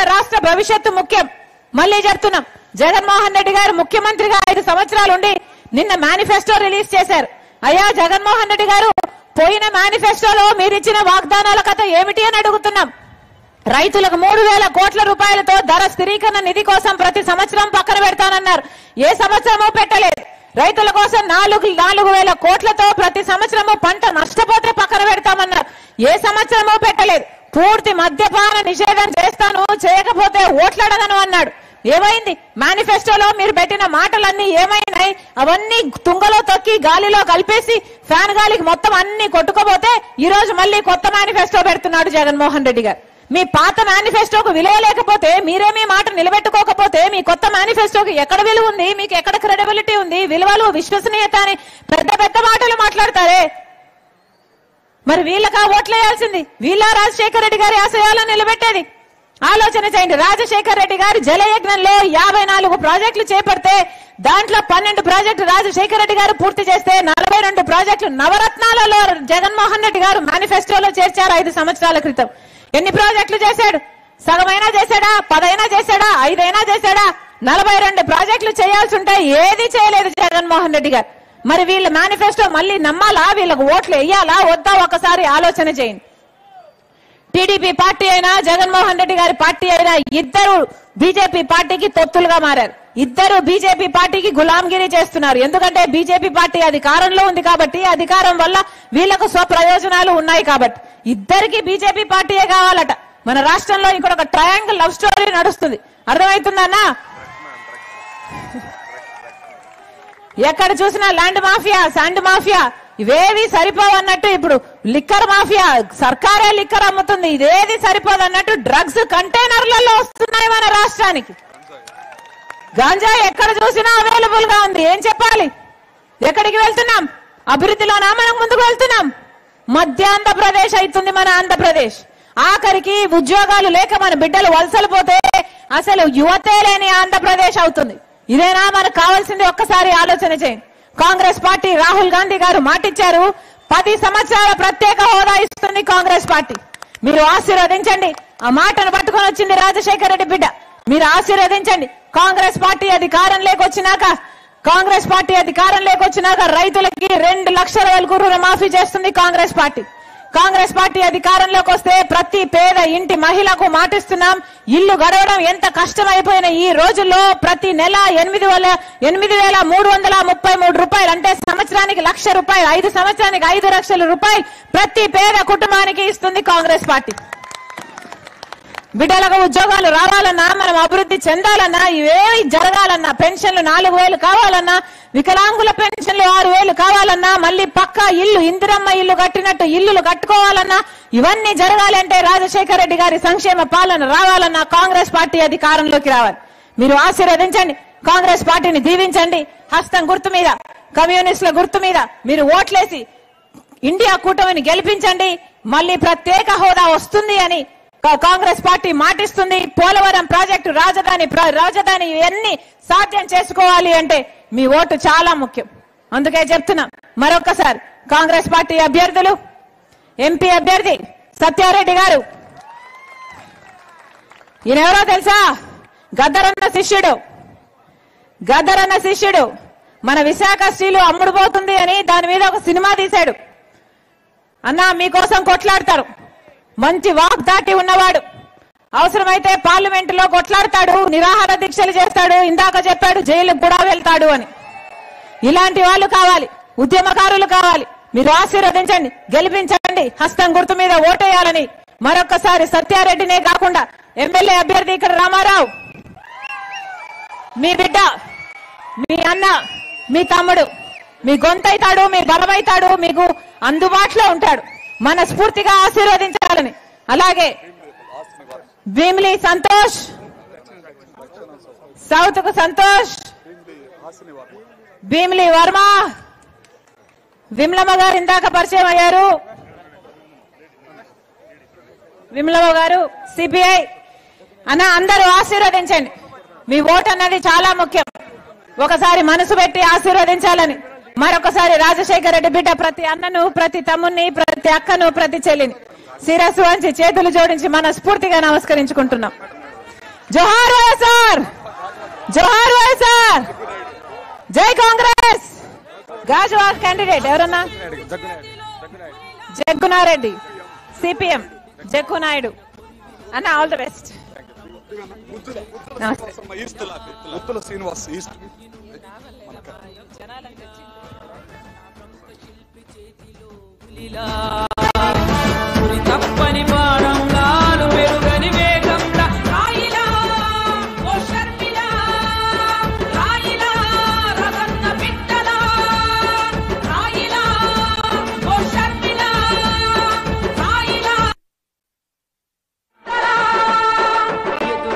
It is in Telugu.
ఆంధ్ర రాష్ట్ర భవిష్యత్తు ముఖ్యం మళ్ళీ చెప్తున్నాం జగన్మోహన్ రెడ్డి గారు ముఖ్యమంత్రిగా ఐదు సంవత్సరాలు ఉండి నిన్న మేనిఫెస్టో రిలీజ్ చేశారు అయ్యా జగన్మోహన్ రెడ్డి గారు పోయిన మేనిఫెస్టోలో మీరిచ్చిన వాగ్దానాల కథ ఏమిటి అని అడుగుతున్నాం రైతులకు మూడు వేల కోట్ల రూపాయలతో ధర స్థిరీకరణ నిధి కోసం ప్రతి సంవత్సరం పక్కన పెడతానన్నారు ఏ సంవత్సరమూ పెట్టలేదు రైతుల కోసం నాలుగు నాలుగు వేల కోట్లతో ప్రతి సంవత్సరము పంట నష్టపోతే పక్కన పెడతామన్నారు ఏ సంవత్సరమూ పెట్టలేదు పూర్తి మద్యపాన నిషేధం చేస్తాను చేయకపోతే ఓట్లాడగను అన్నాడు ఏమైంది మేనిఫెస్టోలో మీరు పెట్టిన మాటలన్నీ ఏమైనాయి అవన్నీ తుంగలో తొక్కి గాలిలో కలిపేసి ఫ్యాన్ గాలికి మొత్తం అన్ని కొట్టుకోపోతే ఈ రోజు మళ్ళీ కొత్త మేనిఫెస్టో పెడుతున్నాడు జగన్మోహన్ రెడ్డి గారు మీ పాత మేనిఫెస్టోకు విలువ లేకపోతే మీరే మీ మాట నిలబెట్టుకోకపోతే మీ కొత్త మేనిఫెస్టోకి ఎక్కడ విలువ ఉంది మీకు ఎక్కడ క్రెడిబిలిటీ ఉంది విలువలు విశ్వసనీయత అని పెద్ద పెద్ద మాటలు మాట్లాడతారే మరి వీళ్ళకా ఓట్లేయాల్సింది వీళ్ళ రాజశేఖర రెడ్డి గారి ఆశయాలను నిలబెట్టేది ఆలోచన చేయండి రాజశేఖర రెడ్డి గారి జలయజ్ఞంలో యాభై నాలుగు ప్రాజెక్టులు చేపడితే దాంట్లో పన్నెండు ప్రాజెక్టులు రాజశేఖర రెడ్డి గారు పూర్తి చేస్తే నలభై రెండు ప్రాజెక్టులు నవరత్నాలలో జగన్మోహన్ రెడ్డి గారు మేనిఫెస్టోలో చేర్చారు ఐదు సంవత్సరాల క్రితం ఎన్ని ప్రాజెక్టులు చేశాడు సగమైనా చేశాడా పదైనా చేశాడా ఐదైనా చేశాడా నలభై రెండు ప్రాజెక్టులు చేయాల్సి ఉంటే ఏది చేయలేదు జగన్మోహన్ రెడ్డి గారు మరి వీళ్ళ మేనిఫెస్టో మళ్ళీ నమ్మాలా వీళ్ళకు ఓట్లు వేయాలా వద్దా ఒకసారి ఆలోచన చేయండి టీడీపీ పార్టీ అయినా జగన్మోహన్ రెడ్డి గారి పార్టీ అయినా ఇద్దరు బీజేపీ పార్టీకి తొత్తులుగా మారారు ఇద్దరు బీజేపీ పార్టీకి గులాంగిరి చేస్తున్నారు ఎందుకంటే బీజేపీ పార్టీ అధికారంలో ఉంది కాబట్టి అధికారం వల్ల వీళ్ళకు స్వప్రయోజనాలు ఉన్నాయి కాబట్టి ఇద్దరికి బీజేపీ పార్టీయే కావాలట మన రాష్ట్రంలో ఇక్కడ ఒక ట్రయాంగిల్ లవ్ స్టోరీ నడుస్తుంది అర్థమవుతుందన్నా ఎక్కడ చూసినా ల్యాండ్ మాఫియా శాండ్ మాఫియా ఇవేవి సరిపోవన్నట్టు ఇప్పుడు లిక్కర్ మాఫియా సర్కారే లిక్కర్ అమ్ముతుంది ఇదేది సరిపోదన్నట్టు డ్రగ్స్ కంటైనర్లలో వస్తున్నాయి మన రాష్ట్రానికి గాంజా ఎక్కడ చూసినా అవైలబుల్ గా ఉంది ఏం చెప్పాలి ఎక్కడికి వెళ్తున్నాం అభివృద్ధిలోనా మనం ముందుకు వెళ్తున్నాం మధ్య ఆంధ్రప్రదేశ్ అవుతుంది మన ఆంధ్రప్రదేశ్ ఆఖరికి ఉద్యోగాలు లేక మన బిడ్డలు వలసలు పోతే అసలు యువతే లేని ఆంధ్రప్రదేశ్ అవుతుంది ఇదేనా మనకు కావాల్సింది ఒక్కసారి ఆలోచన చేయండి కాంగ్రెస్ పార్టీ రాహుల్ గాంధీ గారు మాటిచ్చారు పది సంవత్సరాల ప్రత్యేక హోదా ఇస్తుంది కాంగ్రెస్ పార్టీ మీరు ఆశీర్వదించండి ఆ మాటను పట్టుకొని వచ్చింది రాజశేఖర రెడ్డి బిడ్డ మీరు ఆశీర్వదించండి కాంగ్రెస్ పార్టీ అధికారంలోకి వచ్చినాక కాంగ్రెస్ పార్టీ అధికారంలోకి వచ్చినాక రైతులకి రెండు లక్షల వరకు రుణమాఫీ చేస్తుంది కాంగ్రెస్ పార్టీ కాంగ్రెస్ పార్టీ అధికారంలోకి వస్తే ప్రతి పేద ఇంటి మహిళకు మాటిస్తున్నాం ఇల్లు గడవడం ఎంత కష్టమైపోయిన ఈ రోజుల్లో ప్రతి నెల ఎనిమిది వేల ఎనిమిది వేల మూడు వందల ముప్పై మూడు రూపాయలు అంటే సంవత్సరానికి లక్ష రూపాయలు ఐదు సంవత్సరానికి ఐదు లక్షల రూపాయలు ప్రతి పేద కుటుంబానికి ఇస్తుంది కాంగ్రెస్ పార్టీ బిడ్డలకు ఉద్యోగాలు రావాలన్నా మనం అభివృద్ధి చెందాలన్నా ఇవేమి జరగాలన్నా పెన్షన్లు నాలుగు వేలు కావాలన్నా వికలాంగుల పెన్షన్లు ఆరు వేలు కావాలన్నా మళ్ళీ పక్కా ఇల్లు ఇందిరమ్మ ఇల్లు కట్టినట్టు ఇల్లులు కట్టుకోవాలన్నా ఇవన్నీ జరగాలంటే రాజశేఖర రెడ్డి గారి సంక్షేమ పాలన రావాలన్నా కాంగ్రెస్ పార్టీ అధికారంలోకి రావాలి మీరు ఆశీర్వదించండి కాంగ్రెస్ పార్టీని దీవించండి హస్తం గుర్తు మీద కమ్యూనిస్టుల గుర్తు మీద మీరు ఓట్లేసి ఇండియా కూటమిని గెలిపించండి మళ్ళీ ప్రత్యేక హోదా వస్తుంది అని కా- కాంగ్రెస్ పార్టీ మాటిస్తుంది పోలవరం ప్రాజెక్టు రాజధాని ప్ర- రాజధాని ఇవన్నీ సాధ్యం చేసుకోవాలి అంటే మీ ఓటు చాలా ముఖ్యం అందుకే చెప్తున్నా మరొకసారి కాంగ్రెస్ పార్టీ అభ్యర్థులు ఎంపీ అభ్యర్థి సత్యారెడ్డి గారు ఈయనెవరో తెలుసా గద్దరన్న శిష్యుడు గద్దరన్న శిష్యుడు మన విశాఖ స్టీలు అమ్ముడు పోతుంది అని దాని మీద ఒక సినిమా తీశాడు అన్నా మీకోసం కొట్లాడతారు మంచి వాక్ దాటి ఉన్నవాడు అవసరమైతే పార్లమెంట్ లో కొట్లాడతాడు నిరాహార దీక్షలు చేస్తాడు ఇందాక చెప్పాడు జైలుకు కూడా వెళ్తాడు అని ఇలాంటి వాళ్ళు కావాలి ఉద్యమకారులు కావాలి మీరు ఆశీర్వదించండి గెలిపించండి హస్తం గుర్తు మీద ఓటేయాలని మరొకసారి సత్యారెడ్డినే కాకుండా ఎమ్మెల్యే అభ్యర్థి ఇక్కడ రామారావు మీ బిడ్డ మీ అన్న మీ తమ్ముడు మీ గొంతైతాడు మీ బలమైతాడు మీకు అందుబాటులో ఉంటాడు మనస్ఫూర్తిగా ఆశీర్వదించాలని అలాగే భీమిలి సంతోష్ సౌత్ కు సంతోష్ భీమిలి వర్మ విమలమ్మ గారు ఇందాక పరిచయం అయ్యారు విమలమ్మ గారు సిపిఐ అన్న అందరూ ఆశీర్వదించండి మీ ఓటు అన్నది చాలా ముఖ్యం ఒకసారి మనసు పెట్టి ఆశీర్వదించాలని మరొకసారి రాజశేఖర రెడ్డి బిడ్డ ప్రతి అన్నను ప్రతి తమ్ముని ప్రతి అక్కను ప్రతి చెల్లిని శిరస్సు వంచి చేతులు జోడించి మనస్ఫూర్తిగా నమస్కరించుకుంటున్నాం జోహార్ వైఎస్ఆర్ జోహార్ వైఎస్ఆర్ జై కాంగ్రెస్ గాజువాక క్యాండిడేట్ ఎవరన్నా జగ్గునారెడ్డి సిపిఎం జగ్గు నాయుడు అన్న ఆల్ ది బెస్ట్ నమస్తే ఈస్ట్ ముత్తుల శ్రీనివాస్ ఈస్ట్ లీలా